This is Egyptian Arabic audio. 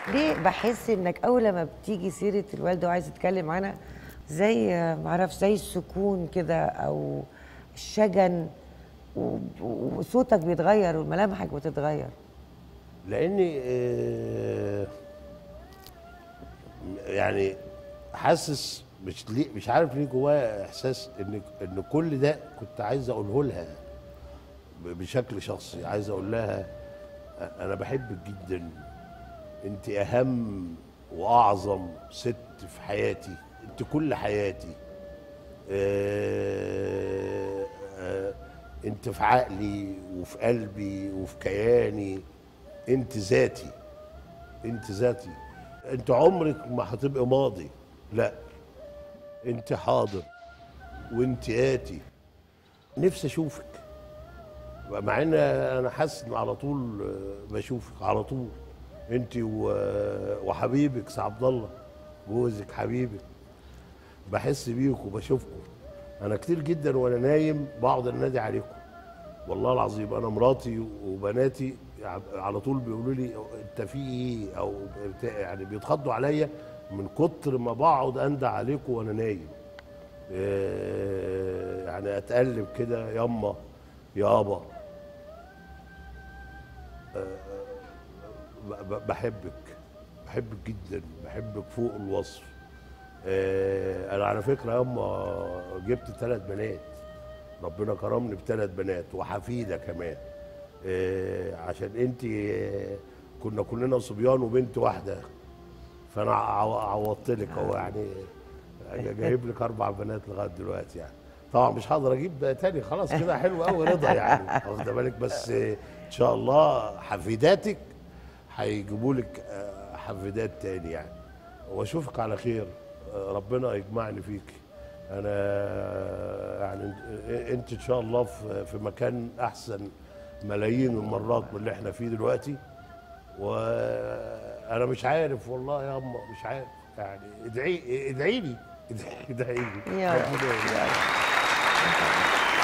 ليه بحس انك اول ما بتيجي سيره الوالده وعايز تتكلم عنها زي معرفش زي السكون كده او الشجن و- و- وصوتك بيتغير وملامحك بتتغير لاني آه، يعني حاسس مش ليه مش عارف ليه جوايا احساس ان ان كل ده كنت عايز اقوله لها ب- بشكل شخصي عايز اقول لها انا بحبك جدا انت اهم واعظم ست في حياتي انت كل حياتي آه، آه، انت في عقلي وفي قلبي وفي كياني انت ذاتي انت ذاتي انت عمرك ما هتبقى ماضي لا انت حاضر وانت آتي نفسي اشوفك مع ان انا حاسس ان على طول آه، بشوفك على طول انت و- وحبيبك سي عبد الله جوزك حبيبك بحس بيكم وبشوفكم انا كتير جدا وانا نايم بقعد انادي عليكم والله العظيم انا مراتي وبناتي على طول بيقولوا لي انت في ايه او بتاع- يعني بيتخضوا عليا من كتر ما بقعد اندى عليكم وانا نايم إيه، يعني اتقلب كده يما يابا ب- ب- بحبك بحبك جدا بحبك فوق الوصف آه، انا على فكره ياما جبت ثلاث بنات ربنا كرمني بثلاث بنات وحفيده كمان آه، عشان انت آه، كنا كلنا صبيان وبنت واحده فانا عو- عوضت لك اهو يعني جايب لك اربع بنات لغايه دلوقتي يعني طبعا مش هقدر اجيب تاني خلاص كده حلو قوي رضا يعني واخده بالك بس آه، ان شاء الله حفيداتك هيجيبوا لك آه، حفيدات تاني يعني واشوفك على خير آه، ربنا يجمعني فيك انا آه، يعني انت- انت ان شاء الله في في مكان احسن ملايين المرات من اللي احنا فيه دلوقتي وانا مش عارف والله يا اما مش عارف يعني ادعي ادعي لي ادعي لي يا رب. ادعي لي.